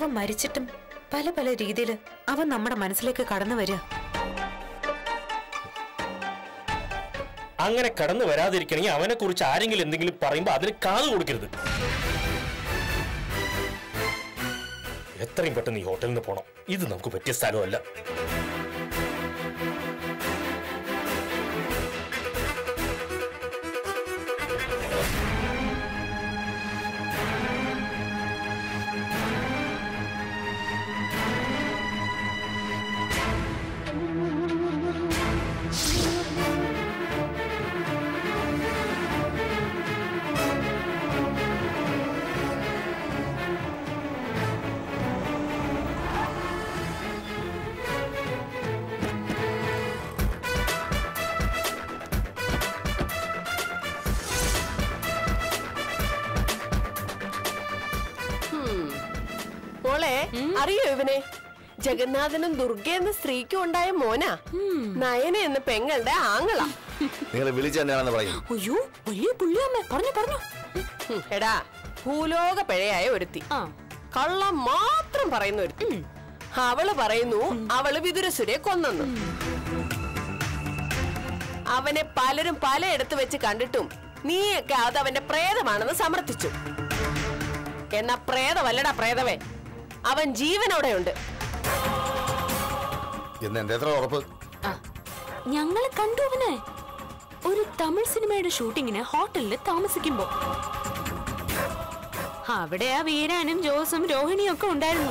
അവൻ മരിച്ചിട്ടും പല പല രീതിയിൽ അവൻ നമ്മുടെ മനസ്സിലേക്ക് കടന്നു വരിക അങ്ങനെ കടന്നു വരാതിരിക്കണമെങ്കിൽ അവനെ കുറിച്ച് ആരെങ്കിലും എന്തെങ്കിലും പറയുമ്പോ അതിന് കാതു കൊടുക്കരുത് എത്രയും പെട്ടെന്ന് ഈ ഹോട്ടലിൽ നിന്ന് പോണം ഇത് നമുക്ക് പറ്റിയ സ്ഥലമല്ല മോളെ അറിയോ ഇവനെ ജഗന്നാഥനും ദുർഗ എന്ന സ്ത്രീക്കും ഉണ്ടായ മോനാ നയന എന്ന പെങ്ങളുടെ ആങ്ങള നിങ്ങൾ വിളിച്ചു തന്നെയാണെന്ന് പറയും അയ്യോ വലിയ പുള്ളിയമ്മ പറഞ്ഞു പറഞ്ഞു ഹും, എടാ ഭൂലോക പിഴയായ ഒരുത്തി ആ കള്ളം മാത്രം പറയുന്ന ഒരുത്തി അവള് പറയുന്നു അവള് വിതുരസുരെ കൊന്നെന്ന് അവനെ പലരും പലയിടത്ത് വെച്ച് കണ്ടിട്ടും നീയൊക്കെ അത് അവന്റെ പ്രേതമാണെന്ന് സമർത്ഥിച്ചു എന്നാ പ്രേതമല്ലടാ പ്രേതവേ അവൻ ജീവനോടെ ഉണ്ട് എന്ന് എന്റെ എത്ര ഉറപ്പ് ആ ഞങ്ങള് കണ്ടു അവനെ ഒരു തമിഴ് സിനിമയുടെ ഷൂട്ടിങ്ങിന് ഹോട്ടലിൽ താമസിക്കുമ്പോ അവിടെ ആ വീരാനും ജോസും രോഹിണിയും ഒക്കെ ഉണ്ടായിരുന്നു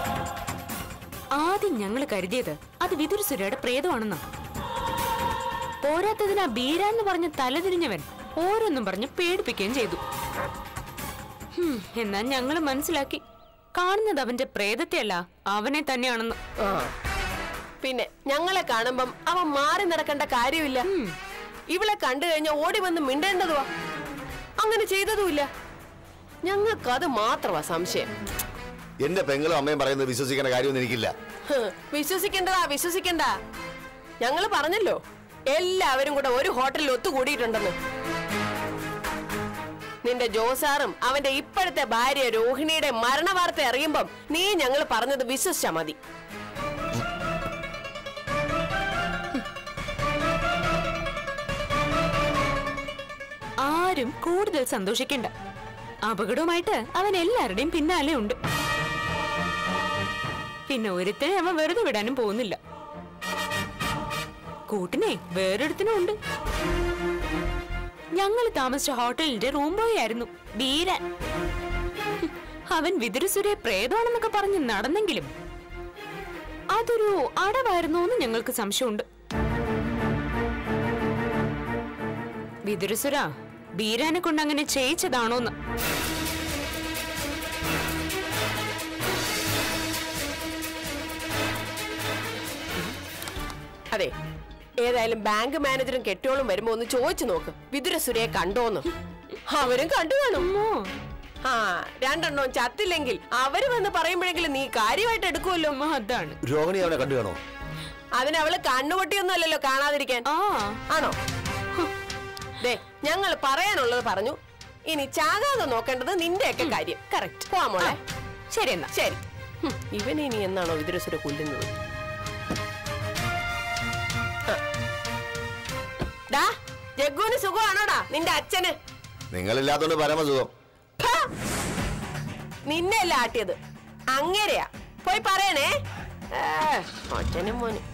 ആദ്യം ഞങ്ങൾ കരുതിയത് അത് വിതുരസുരയുടെ പ്രേതമാണെന്നാ പോരാത്തതിന് ആ ബീരാന്ന് പറഞ്ഞ് തലതിരിഞ്ഞവൻ ഓരോന്നും പറഞ്ഞ് പേടിപ്പിക്കുകയും ചെയ്തു ഹും, എന്നാ ഞങ്ങൾ മനസ്സിലാക്കി കാണുന്നത് അവന്റെ പ്രേതത്തെയല്ല അവനെ തന്നെയാണെന്ന് ആ. പിന്നെ ഞങ്ങളെ കാണുമ്പം അവൻ മാറി നടക്കേണ്ട കാര്യമില്ല ഇവളെ കണ്ടു കഴിഞ്ഞാൽ ഓടി വന്ന് മിണ്ടേണ്ടതുവാ അങ്ങനെ ചെയ്തതുമില്ല ഞങ്ങൾക്ക് അത് മാത്രമാ സംശയം എന്റെ പെങ്ങളും അമ്മയും പറയുന്നത് വിശ്വസിക്കേണ്ട കാര്യമൊന്നും എനിക്കില്ല ഹ്, വിശ്വസിക്കണ്ടതാ വിശ്വസിക്കണ്ട ഞങ്ങൾ പറഞ്ഞല്ലോ എല്ലാവരും കൂടെ ഒരു ഹോട്ടലിൽ ഒത്തുകൂടിയിട്ടുണ്ടെന്ന് നിന്റെ ജോസാറും അവന്റെ ഇപ്പോഴത്തെ ഭാര്യ രോഹിണിയുടെ മരണവാർത്ത അറിയുമ്പം നീ ഞങ്ങൾ പറഞ്ഞത് വിശ്വസിച്ചാ മതി ആരും കൂടുതൽ സന്തോഷിക്കണ്ട അപകടവുമായിട്ട് അവൻ എല്ലാവരുടെയും പിന്നാലെ ഉണ്ട് പിന്നെ ഒരുത്തിനെ അവൻ വെറുതെ വിടാനും പോകുന്നില്ല കൂട്ടിനെ വേറൊരുത്തിനും ഉണ്ട് ഞങ്ങൾ താമസിച്ച ഹോട്ടലിന്റെ റൂം ബോയ് ആയിരുന്നു ബീരൻ അവൻ വിതുരസുരെ പ്രേതമാണെന്നൊക്കെ പറഞ്ഞ് നടന്നെങ്കിലും അതൊരു അടവായിരുന്നോ എന്ന് ഞങ്ങൾക്ക് സംശയമുണ്ട് വിതുരസുര ബീരാനെ കൊണ്ട് അങ്ങനെ ചെയ്യിച്ചതാണോന്ന് അതെ ഏതായാലും ബാങ്ക് മാനേജറും കെട്ടിയോളും വരുമ്പോ ഒന്ന് ചോദിച്ചു നോക്ക് വിതുരസുരയെ കണ്ടോന്ന് അവരും കണ്ടു കാണും അമ്മോ ആ രണ്ടെണ്ണവും ചത്തില്ലെങ്കിൽ അവര് വന്ന് പറയുമ്പോഴെങ്കിലും നീ കാര്യമായിട്ട് എടുക്കുമല്ലോ അമ്മ അതാണ് രോഹിണി അവനെ കണ്ടു കാണോ അതിന് അവള് കണ്ണുപൊട്ടിയൊന്നും അല്ലല്ലോ കാണാതിരിക്കാൻ ആ ആണോ ദേ ഞങ്ങൾ പറയാനുള്ളത് പറഞ്ഞു ഇനി ചാകാതെ നോക്കേണ്ടത് നിന്റെയൊക്കെ കാര്യം കറക്റ്റ് പോവാ മോളെ ശരി എന്നാ ശരി ഹും, ഇവനെ ഇനി എന്നാണോ വിതുരസുര കൊല്ലുന്നത് ആ. ഡാ ജഗ്ഗുവിന് സുഖമാണോടാ നിന്റെ അച്ഛന് നിങ്ങളില്ലാത്തോണ്ട് പരമസുഖം ഹാ! നിന്നെയല്ല ആട്ടിയത് അങ്ങനെയാ പോയി പറയണേ ഏ, അച്ഛനും മോനും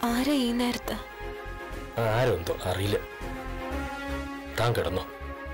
ആരാ ഈ നേരത്ത് ആരെന്തോ അറിയില്ല താൻ കിടന്നോ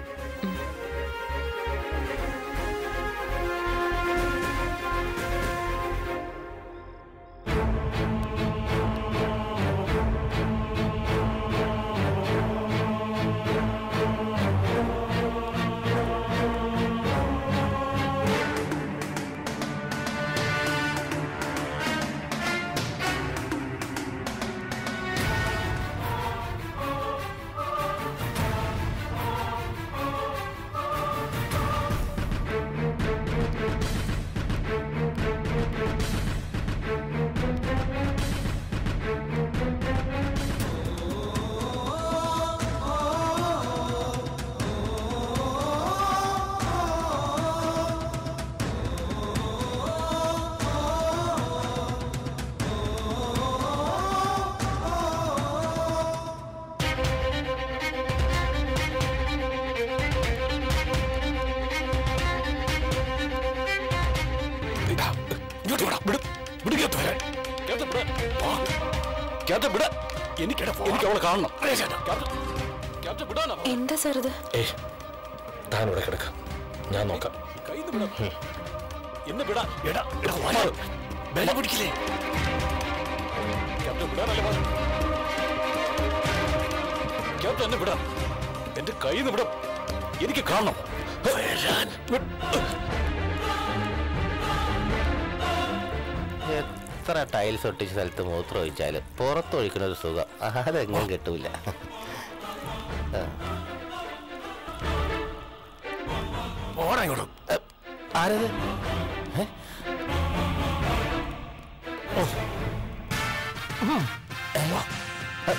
ഇതാ, ഇങ്ങോട്ട് വിടാം, വിട്, വിട് ഇങ്ങോട്ട് വരാൻ. ക്യാപ്റ്റൻ വിട്. വാ. ക്യാപ്റ്റൻ വിട്. എനിക്ക് എനിക്ക് അവളെ കാണണം ക്യാപ്റ്റൻ, ക്യാപ്റ്റൻ വിടാനാ പറഞ്ഞത്. എന്താ സാർ ഇത് ഏയ് താൻ ഇവിടെ കിടക്ക ഞാൻ നോക്കാം കയ്യിന്ന് വിടാ. എന്നെ വിടാ എടാ എടാ വാ. ബലം പിടിക്കില്ലേ ക്യാപ്റ്റൻ വിടാനല്ലേ പറഞ്ഞത്? ക്യാപ്റ്റൻ എന്നെ വിടാ എന്റെ കയ്യിൽ നിന്ന് വിടാം എനിക്ക് കാണണം വരാൻ. വിട്. എത്ര ടൈൽസ് ഒട്ടിച്ച സ്ഥലത്ത് മൂത്രം ഒഴിച്ചാലും പുറത്തൊഴിക്കുന്ന ഒരു സുഖം അതെങ്ങും കിട്ടൂല ആ. ഓടാ ഇങ്ങോട്ട് എ, ആരത് ഏ? ഓ. ഉം. ഏ? എ.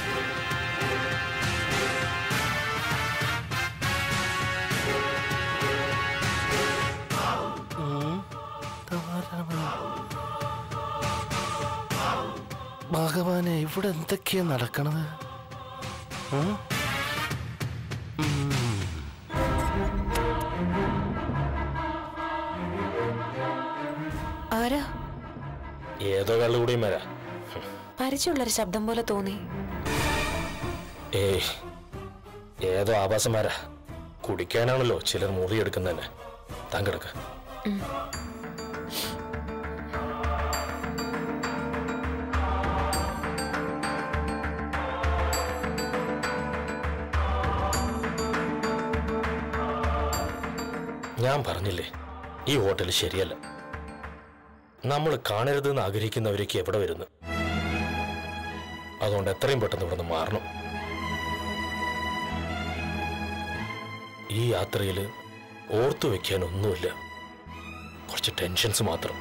ഉം. താരാമണി. ഭഗവാനെ ഇവിടെ എന്തൊക്കെയാ നടക്കണത് ഉം? ആരാ ഏതോ കള്ളുകൂടിയും വരാ പരിചയമുള്ളൊരു ശബ്ദം പോലെ തോന്നി ഏയ് ഏതോ ആഭാസന്മാരാ കുടിക്കാനാണല്ലോ ചിലർ മുറിയെടുക്കുന്നതന്നെ താൻ കിടക്ക ഞാൻ പറഞ്ഞില്ലേ ഈ ഹോട്ടൽ ശരിയല്ല നമ്മൾ കാണരുതെന്ന് ആഗ്രഹിക്കുന്നവരേക്ക് എവിടെ വരുന്നു അതുകൊണ്ട് എത്രയും പെട്ടെന്ന് ഇവിടുന്ന് മാറണം ഈ യാത്രയിൽ ഓർത്തു വെക്കാൻ ഒന്നുമില്ല കുറച്ച് ടെൻഷൻസ് മാത്രം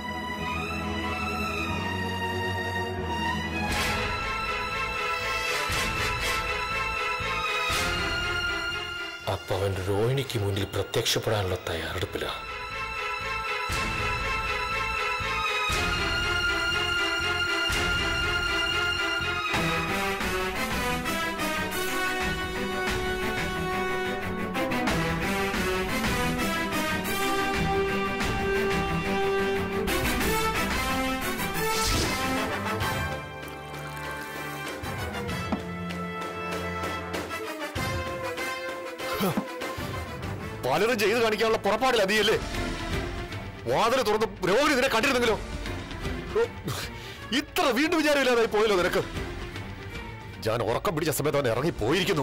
അപ്പൊ അവൻ രോഹിണിക്ക് മുന്നിൽ പ്രത്യക്ഷപ്പെടാനുള്ള തയ്യാറെടുപ്പിലാ പലരും ചെയ്ത് കാണിക്കാനുള്ള പുറപ്പാടിൽ അതിയല്ലേ വാതിൽ തുറന്ന് രോഗി ഇതിനെ കണ്ടിരുന്നെങ്കിലോ ഓ, ഇത്ര വീണ്ടും വിചാരമില്ലാതായി പോയല്ലോ നിനക്ക് ഞാൻ ഉറക്കം പിടിച്ച സമയത്ത് അവൻ ഇറങ്ങി പോയിരിക്കുന്നു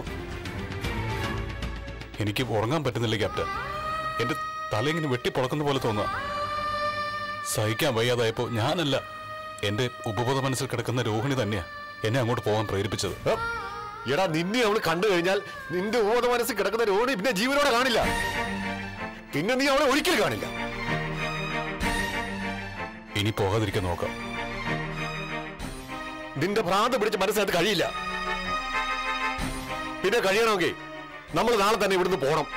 എനിക്ക് ഉറങ്ങാൻ പറ്റുന്നില്ല ക്യാപ്റ്റൻ എന്റെ തല ഇങ്ങനെ വെട്ടിപ്പൊളക്കുന്ന പോലെ തോന്നുക സഹിക്കാൻ വയ്യാതായപ്പോ ഞാനല്ല എന്റെ ഉപബോധ മനസ്സിൽ കിടക്കുന്ന രോഹിണി തന്നെയാ എന്നെ അങ്ങോട്ട് പോകാൻ പ്രേരിപ്പിച്ചത് ഏ? എടാ നിന്നെ അവള് കണ്ടു കഴിഞ്ഞാൽ നിന്റെ ഉപബോധ മനസ്സിൽ കിടക്കുന്ന രോഗി പിന്നെ ജീവനോടെ കാണില്ല പിന്നെ നീ അവളെ ഒരിക്കലും കാണില്ല ഇനി പോകാതിരിക്കാൻ നോക്കാം നിന്റെ ഭ്രാന്ത് പിടിച്ച മനസ്സിനകത്ത് കഴിയില്ല പിന്നെ കഴിയണമെങ്കിൽ നമ്മൾ നാളെ തന്നെ ഇവിടുന്ന് പോണം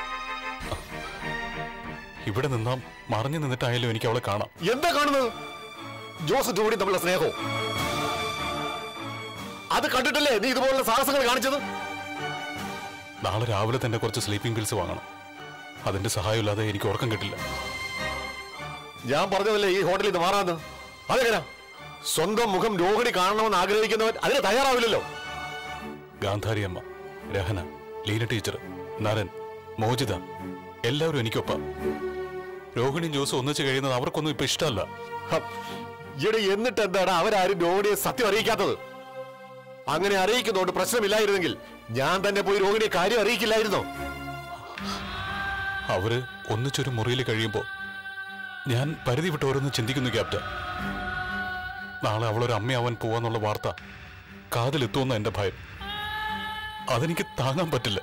ഇവിടെ നിന്നാ മറിഞ്ഞു നിന്നിട്ടായാലും എനിക്ക് അവളെ കാണാം എന്താ കാണുന്നത് ജോസ് ജോഡി തമ്മിലുള്ള സ്നേഹവും അത് കണ്ടിട്ടല്ലേ നീ ഇതുപോലുള്ള സാഹസങ്ങൾ കാണിച്ചത് നാളെ രാവിലെ തന്നെ കുറച്ച് സ്ലീപ്പിംഗ് പിൽസ് വാങ്ങണം അതിന്റെ സഹായമില്ലാതെ എനിക്ക് ഉറക്കം കിട്ടില്ല ഞാൻ പറഞ്ഞതല്ലേ ഈ ഹോട്ടലിൽ നിന്ന് മാറാന്ന് അതെങ്ങനാ സ്വന്തം മുഖം രോഹിണി കാണണമെന്ന് ആഗ്രഹിക്കുന്നവൻ അതിന് തയ്യാറാവില്ലല്ലോ ഗാന്ധാരി അമ്മ രഹന ലീന ടീച്ചർ നരൻ മോചിത എല്ലാവരും എനിക്കൊപ്പം രോഹിണിയും ജോസും ഒന്നിച്ച് കഴിയുന്നത് അവർക്കൊന്നും ഇപ്പൊ ഇഷ്ടമല്ല ഹം, ഈയിടെ എന്നിട്ട് എന്താണ് അവരാരും രോഹിണിയെ സത്യം അറിയിക്കാത്തത് അങ്ങനെ അറിയിക്കുന്നതുകൊണ്ട് പ്രശ്നമില്ലായിരുന്നെങ്കിൽ ഞാൻ തന്നെ പോയി രോഹിണിയെ കാര്യം അറിയിക്കില്ലായിരുന്നോ അവര് ഒന്നിച്ചൊരു മുറിയിൽ കഴിയുമ്പോ ഞാൻ പരിധി വിട്ട് ഓരോന്ന് ചിന്തിക്കുന്നു ക്യാപ്റ്റൻ നാളെ അവളൊരു അമ്മയാവാൻ പോവാന്നുള്ള വാർത്ത കാതിലെത്തുമെന്ന എന്റെ ഭയം അതെനിക്ക് താങ്ങാൻ പറ്റില്ല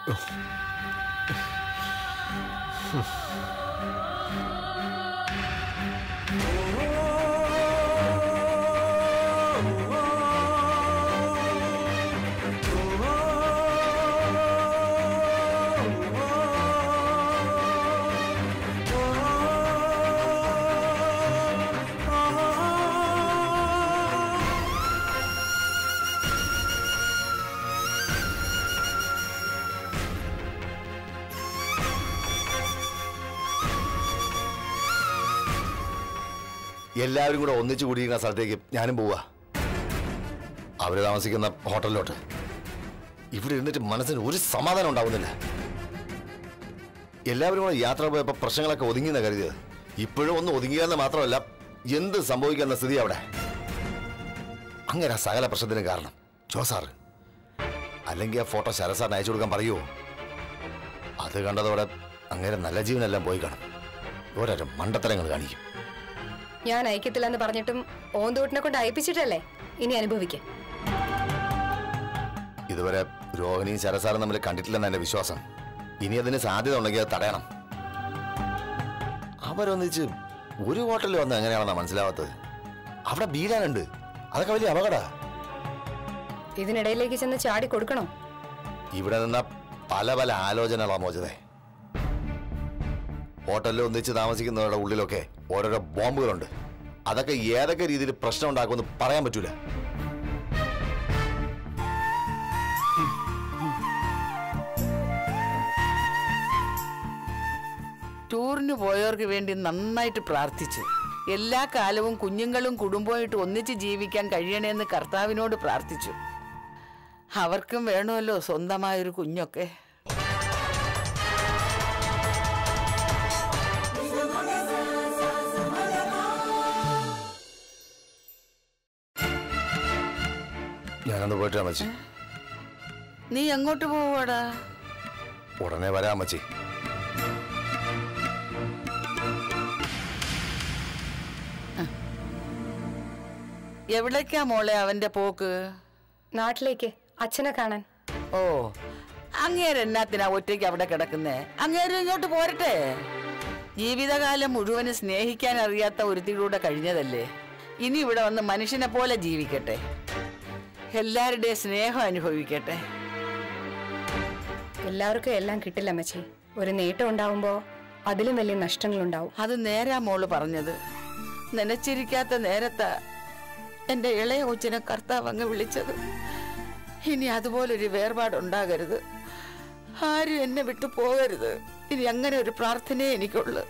എല്ലാവരും കൂടെ ഒന്നിച്ചു കൂടിയിരിക്കുന്ന സ്ഥലത്തേക്ക് ഞാനും പോവാ അവര് താമസിക്കുന്ന ഹോട്ടലിലോട്ട് ഇവിടെ ഇരുന്നിട്ട് മനസ്സിന് ഒരു സമാധാനം ഉണ്ടാവുന്നില്ല എല്ലാവരും കൂടെ യാത്ര പോയപ്പോൾ പ്രശ്നങ്ങളൊക്കെ ഒതുങ്ങിയെന്ന് കരുതിയത് ഇപ്പോഴും ഒന്ന് ഒതുങ്ങിയെന്ന് മാത്രമല്ല എന്ത് സംഭവിക്കുന്ന സ്ഥിതി അവിടെ അങ്ങനെ ആ സകല പ്രശ്നത്തിനും കാരണം ജോസാറ് അല്ലെങ്കിൽ ആ ഫോട്ടോ ശരസാറിന് അയച്ചു കൊടുക്കാൻ പറയുമോ അത് കണ്ടതോടെ അങ്ങനെ നല്ല ജീവനെല്ലാം പോയി കാണും ഓരോരോ മണ്ടത്തരങ്ങൾ കാണിക്കും ഞാൻ അയക്കത്തില്ലെന്ന് പറഞ്ഞിട്ടും ഓന്തോട്ടിനെ കൊണ്ട് അയപ്പിച്ചിട്ടല്ലേ ഇനി അനുഭവിക്കാം ഇതുവരെ രോഹിണിയും ശരസാറും തമ്മിൽ കണ്ടിട്ടില്ലെന്ന് എന്റെ വിശ്വാസം ഇനി അതിന് സാധ്യത ഉണ്ടെങ്കിൽ അത് തടയണം അവരൊന്നിച്ച് ഒരു ഹോട്ടലിൽ വന്ന് എങ്ങനെയാണെന്നാ മനസ്സിലാവാത്തത് അവിടെ ബീരാനുണ്ട് അതൊക്കെ വലിയ അപകട ഇതിനിടയിലേക്ക് ചെന്ന് ചാടി കൊടുക്കണോ ഇവിടെ നിന്ന പല പല ആലോചനകളാ മോചതേ ഹോട്ടലിൽ ഒന്നിച്ച് താമസിക്കുന്നവരുടെ ഉള്ളിലൊക്കെ ഓരോരോ ബോംബുകളുണ്ട് അതൊക്കെ ഏതൊക്കെ രീതിയിൽ പ്രശ്നം ഉണ്ടാക്കുമെന്ന് പറയാൻ പറ്റൂല ടൂറിന് പോയവർക്ക് വേണ്ടി നന്നായിട്ട് പ്രാർത്ഥിച്ചു എല്ലാ കാലവും കുഞ്ഞുങ്ങളും കുടുംബമായിട്ട് ഒന്നിച്ച് ജീവിക്കാൻ കഴിയണേന്ന് കർത്താവിനോട് പ്രാർത്ഥിച്ചു അവർക്കും വേണമല്ലോ സ്വന്തമായൊരു കുഞ്ഞൊക്കെ ഞാനൊന്ന് പോയിട്ട് അമ്മച്ചി നീ എങ്ങോട്ട് പോവാടാ ഉടനെ വരാം അമ്മച്ചി എവിടേക്കാ മോളെ അവന്റെ പോക്ക് നാട്ടിലേക്ക് അച്ഛനെ കാണാൻ ഓ അങ്ങേര് എന്നാത്തിനാ ഒറ്റയ്ക്ക് അവിടെ കിടക്കുന്നേ അങ്ങേര് ഇങ്ങോട്ട് പോരട്ടെ ജീവിതകാലം മുഴുവനും സ്നേഹിക്കാൻ അറിയാത്ത ഒരുത്തിലൂടെ കഴിഞ്ഞതല്ലേ ഇനി ഇവിടെ വന്ന് മനുഷ്യനെ പോലെ ജീവിക്കട്ടെ എല്ലാവരുടെയും സ്നേഹം അനുഭവിക്കട്ടെ എല്ലാവർക്കും എല്ലാം കിട്ടില്ല അമ്മച്ചി ഒരു നേട്ടം ഉണ്ടാവുമ്പോ അതിലും വലിയ നഷ്ടങ്ങളുണ്ടാവും അത് നേരാ മോള് പറഞ്ഞത് നനച്ചിരിക്കാത്ത നേരത്താ എന്റെ ഇളയ കൊച്ചിനെ കർത്താവ് അങ്ങ് വിളിച്ചത് ഇനി അതുപോലൊരു വേർപാടുണ്ടാകരുത് ആരും എന്നെ വിട്ടു പോകരുത് ഇനി അങ്ങനെ ഒരു പ്രാർത്ഥനയെ എനിക്കുള്ളു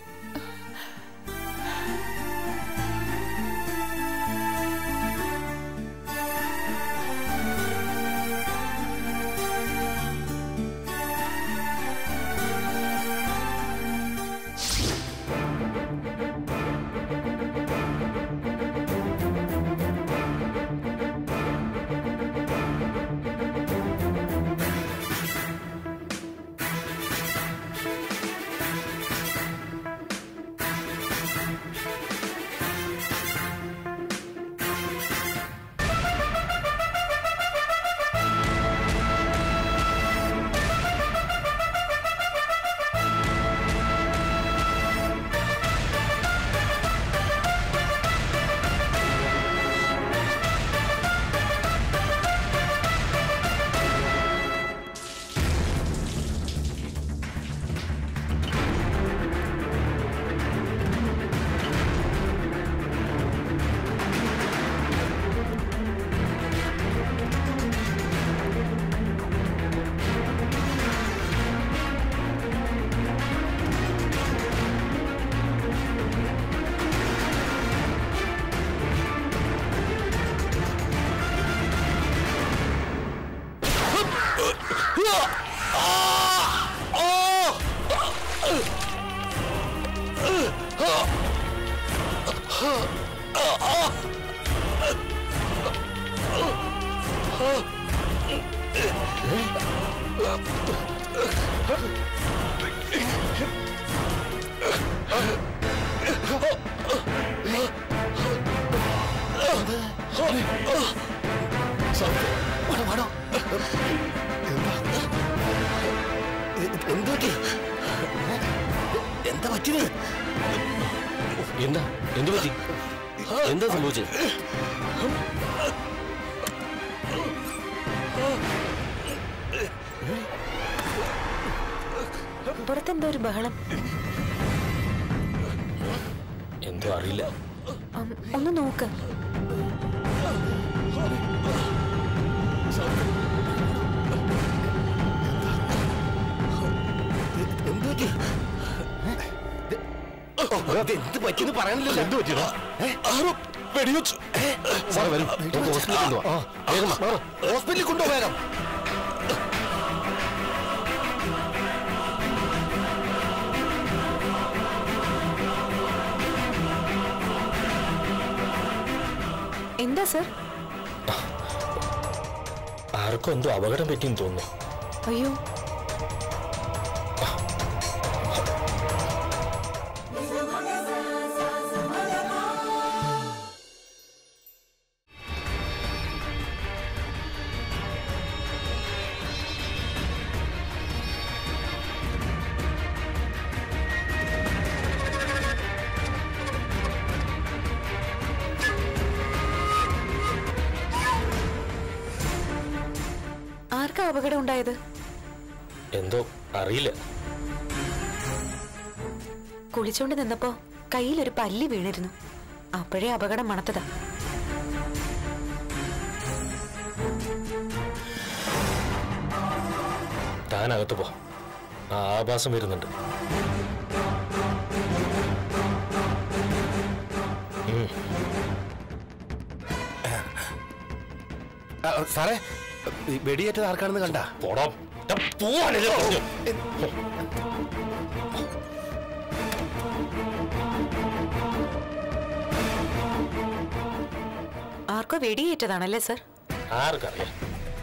എന്താ പറ്റിയത് എന്താ എന്തു പറ്റി എന്താ സംഭവിച്ചത് പുറത്തെന്തോ ഒരു ബഹളം എന്തോ അറിയില്ല ഉം, ഒന്ന് നോക്ക് എന്ത് പറ്റിയെന്ന് പറയാനില്ലല്ലോ എന്ത് പറ്റിയതാ വെടിവെച്ചു സാറേ വരും നമുക്ക് ഹോസ്പിറ്റലിൽ കൊണ്ടുപോവാം വേഗം വാ. ഹോസ്പിറ്റലിൽ കൊണ്ടുപോകാം വേഗം എന്താ സർ ആർക്കും എന്തോ അപകടം പറ്റിയെന്ന് തോന്നുന്നു അയ്യോ ആർക്കാ അപകടം ഉണ്ടായത് എന്തോ അറിയില്ല കുളിച്ചോണ്ട് നിന്നപ്പോ കയ്യിലൊരു പല്ലി വീണിരുന്നു അപ്പോഴേ അപകടം മണത്തതാ താനകത്ത് പോ ആ ആഭാസം വരുന്നുണ്ട് സാറേ ഈ വെടിയേറ്റത് ആർക്കാണെന്ന് കണ്ട പോടോ പോവാനല്ലേ പറഞ്ഞു ആർക്കോ വെടിയേറ്റതാണല്ലേ സർ ആർക്കറിയാം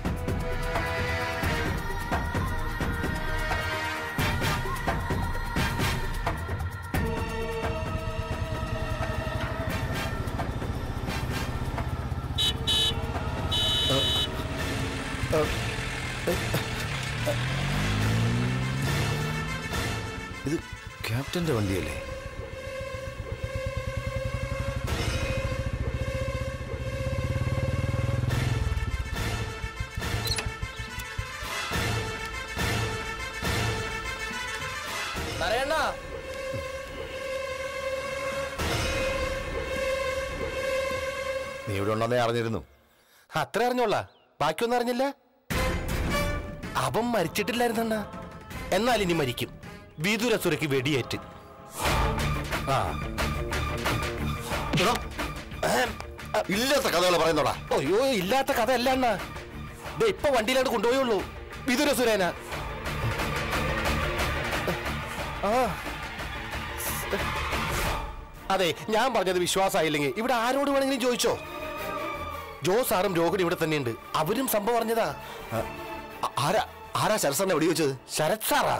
ഇത് ക്യാപ്റ്റന്റെ വണ്ടിയല്ലേ നീ ഇവിടെ ഉണ്ടെന്നേ അറിഞ്ഞിരുന്നു അത്ര അറിഞ്ഞോളാ ബാക്കിയൊന്നും അറിഞ്ഞില്ല അവൻ മരിച്ചിട്ടില്ലായിരുന്നണ്ണ എന്നാൽ ഇനി മരിക്കും വിദുരസുരയ്ക്ക് വെടിയേറ്റ് ആ എടാ, ഏം, ഇല്ലാത്ത കഥകൾ പറയുന്നോടാ അയ്യോ ഇല്ലാത്ത കഥ അല്ല അണ്ണ ദേ ഇപ്പൊ വണ്ടിയിലാണ് കൊണ്ടുപോയുള്ളൂ വിദുരസുരേന ആ അതെ ഞാൻ പറഞ്ഞത് വിശ്വാസമായില്ലെങ്കിൽ ഇവിടെ ആരോട് വേണമെങ്കിലും ചോദിച്ചോ ജോ സാറും രോഹിണി ഇവിടെ തന്നെയുണ്ട് അവരും സംഭവം അറിഞ്ഞതാ ആ, ആരാ ആരാ ശരസറിനെ വെടിവെച്ചത് ശരത് സാറാ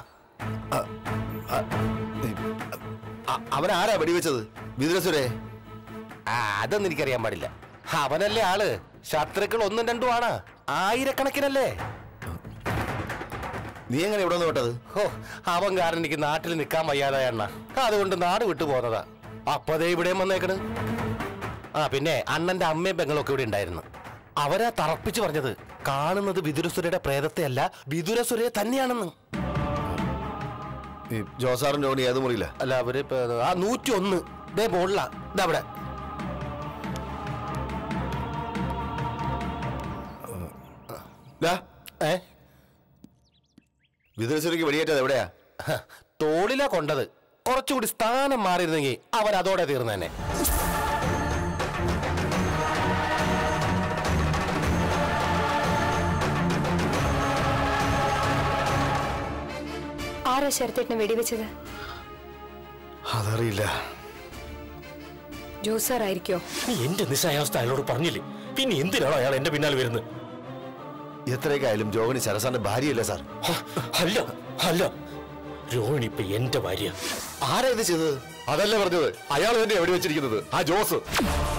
അ- അവനാരാ വെടിവെച്ചത് വിതുരസുരേ ആ അതൊന്നും എനിക്കറിയാൻ പാടില്ല അവനല്ലേ ആള് ശത്രുക്കൾ ഒന്നും രണ്ടും ആണ് ആയിരക്കണക്കിനല്ലേ നീ എങ്ങനെ ഇവിടെ നിന്ന് വിട്ടത് ഹോ അവൻ കാരണം എനിക്ക് നാട്ടിൽ നിൽക്കാൻ വയ്യാതായ എണ്ണ അതുകൊണ്ട് നാട് വിട്ടു പോന്നതാ അപ്പതേ ഇവിടെയും വന്നേക്കണ് ആ പിന്നെ അണ്ണന്റെ അമ്മയും പെങ്ങളും ഒക്കെ ഇവിടെ ഉണ്ടായിരുന്നു അവരാ തറപ്പിച്ച് പറഞ്ഞത് കാണുന്നത് വിതുരസുരയുടെ പ്രേതത്തെ അല്ല വിതുരസുരയെ തന്നെയാണെന്ന് ഈ ജോസാറും രോണി ഏത് മുറിയില്ല അല്ല അവര് ഇപ്പൊ ആ നൂറ്റി ഒന്ന് ദേ മുകളിലാ ഇതവിടെ ഏ വിതുരസുരയ്ക്ക് വെടിയേറ്റത് എവിടെയാ ഹ, തോളിലാ കൊണ്ടത് കുറച്ചുകൂടി സ്ഥാനം മാറിയിരുന്നെങ്കിൽ അവൻ അതോടെ തീർന്നേനെ ആരാ ശരത്തേട്ടനെ വെടിവെച്ചത് അതറിയില്ല ജോസാർ ആയിരിക്കോ നീ എന്റെ നിസ്സായാവസ്ഥ അയാളോട് പറഞ്ഞില്ലേ പിന്നെ എന്തിനാണോ അയാൾ എന്റെ പിന്നാലെ വരുന്നത് എത്രയൊക്കെ ആയാലും ജോഗിനി ശരസാന്റെ ഭാര്യയല്ലേ സാർ ഹ, അല്ല അല്ല രോഹിണി ഇപ്പൊ എന്റെ ഭാര്യ ആരാ ഇത് ചെയ്തത് അതല്ലേ പറഞ്ഞത് അയാൾ തന്നെ എവിടെ വെച്ചിരിക്കുന്നത് ആ ജോസ്